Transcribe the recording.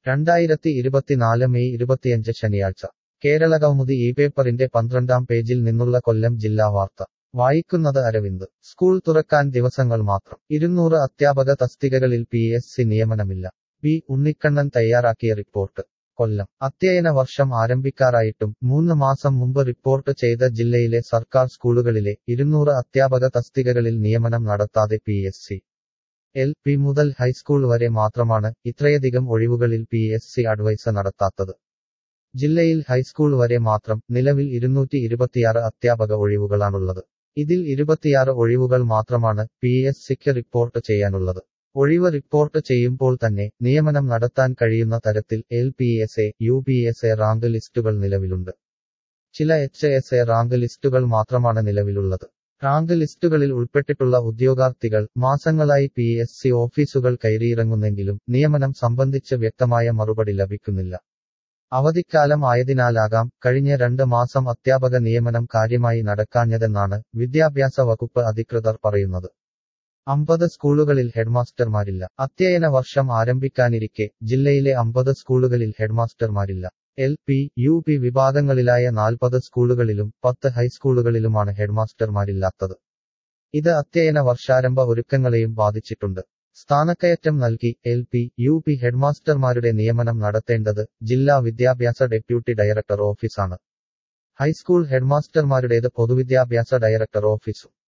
രണ്ടായിരത്തി ഇരുപത്തിനാല് മെയ് ഇരുപത്തിയഞ്ച് ശനിയാഴ്ച കേരളകൗമുദി ഈ പേപ്പറിന്റെ പന്ത്രണ്ടാം പേജിൽ നിന്നുള്ള കൊല്ലം ജില്ലാ വാർത്ത വായിക്കുന്നത് അരവിന്ദ് സ്കൂൾ തുറക്കാൻ ദിവസങ്ങൾ മാത്രം ഇരുന്നൂറ് അധ്യാപക തസ്തികകളിൽ പി എസ് സി നിയമനമില്ല പി ഉണ്ണിക്കണ്ണൻ തയ്യാറാക്കിയ റിപ്പോർട്ട് കൊല്ലം അധ്യയന വർഷം ആരംഭിക്കാറായിട്ടും മൂന്ന് മാസം മുമ്പ് റിപ്പോർട്ട് ചെയ്ത ജില്ലയിലെ സർക്കാർ സ്കൂളുകളിലെ ഇരുന്നൂറ് അധ്യാപക തസ്തികകളിൽ നിയമനം നടത്താതെ P S C L P മുതൽ ഹൈസ്കൂൾ വരെ മാത്രമാണ് ഇത്രയധികം ഒഴിവുകളിൽ പി എസ് സി അഡ്വൈസ് നടത്താത്തത് ജില്ലയിൽ ഹൈസ്കൂൾ വരെ മാത്രം നിലവിൽ ഇരുന്നൂറ്റി ഇരുപത്തിയാറ് അധ്യാപക ഒഴിവുകളാണുള്ളത് ഇതിൽ ഇരുപത്തിയാറ് ഒഴിവുകൾ മാത്രമാണ് പി എസ് സിക്ക് റിപ്പോർട്ട് ചെയ്യാനുള്ളത് ഒഴിവ് റിപ്പോർട്ട് ചെയ്യുമ്പോൾ തന്നെ നിയമനം നടത്താൻ കഴിയുന്ന തരത്തിൽ L P S A U P S A rank ലിസ്റ്റുകൾ നിലവിലുണ്ട് ചില എച്ച് എസ് എ റാങ്ക് ലിസ്റ്റുകൾ മാത്രമാണ് നിലവിലുള്ളത് റാങ്ക് ലിസ്റ്റുകളിൽ ഉൾപ്പെട്ടിട്ടുള്ള ഉദ്യോഗാർത്ഥികൾ മാസങ്ങളായി പി എസ് സി ഓഫീസുകൾ കയറിയിറങ്ങുന്നെങ്കിലും നിയമനം സംബന്ധിച്ച് വ്യക്തമായ മറുപടി ലഭിക്കുന്നില്ല അവധിക്കാലം ആയതിനാലാകാം കഴിഞ്ഞ രണ്ട് മാസം അധ്യാപക നിയമനം കാര്യമായി നടക്കാഞ്ഞതെന്നാണ് വിദ്യാഭ്യാസ വകുപ്പ് അധികൃതർ പറയുന്നത് അമ്പത് സ്കൂളുകളിൽ ഹെഡ്മാസ്റ്റർമാരില്ല അധ്യയന വർഷം ആരംഭിക്കാനിരിക്കെ ജില്ലയിലെ അമ്പത് സ്കൂളുകളിൽ ഹെഡ്മാസ്റ്റർമാരില്ല എൽ പി യു പി വിഭാഗങ്ങളിലായ നാൽപ്പത് സ്കൂളുകളിലും പത്ത് ഹൈസ്കൂളുകളിലുമാണ് ഹെഡ്മാസ്റ്റർമാരില്ലാത്തത് ഇത് അധ്യയന വർഷാരംഭ ഒരുക്കങ്ങളെയും ബാധിച്ചിട്ടുണ്ട് സ്ഥാനക്കയറ്റം നൽകി എൽ പി യു പി ഹെഡ്മാസ്റ്റർമാരുടെ നിയമനം നടത്തേണ്ടത് ജില്ലാ വിദ്യാഭ്യാസ ഡെപ്യൂട്ടി ഡയറക്ടർ ഓഫീസാണ് ഹൈസ്കൂൾ ഹെഡ്മാസ്റ്റർമാരുടേത് പൊതുവിദ്യാഭ്യാസ ഡയറക്ടർ ഓഫീസും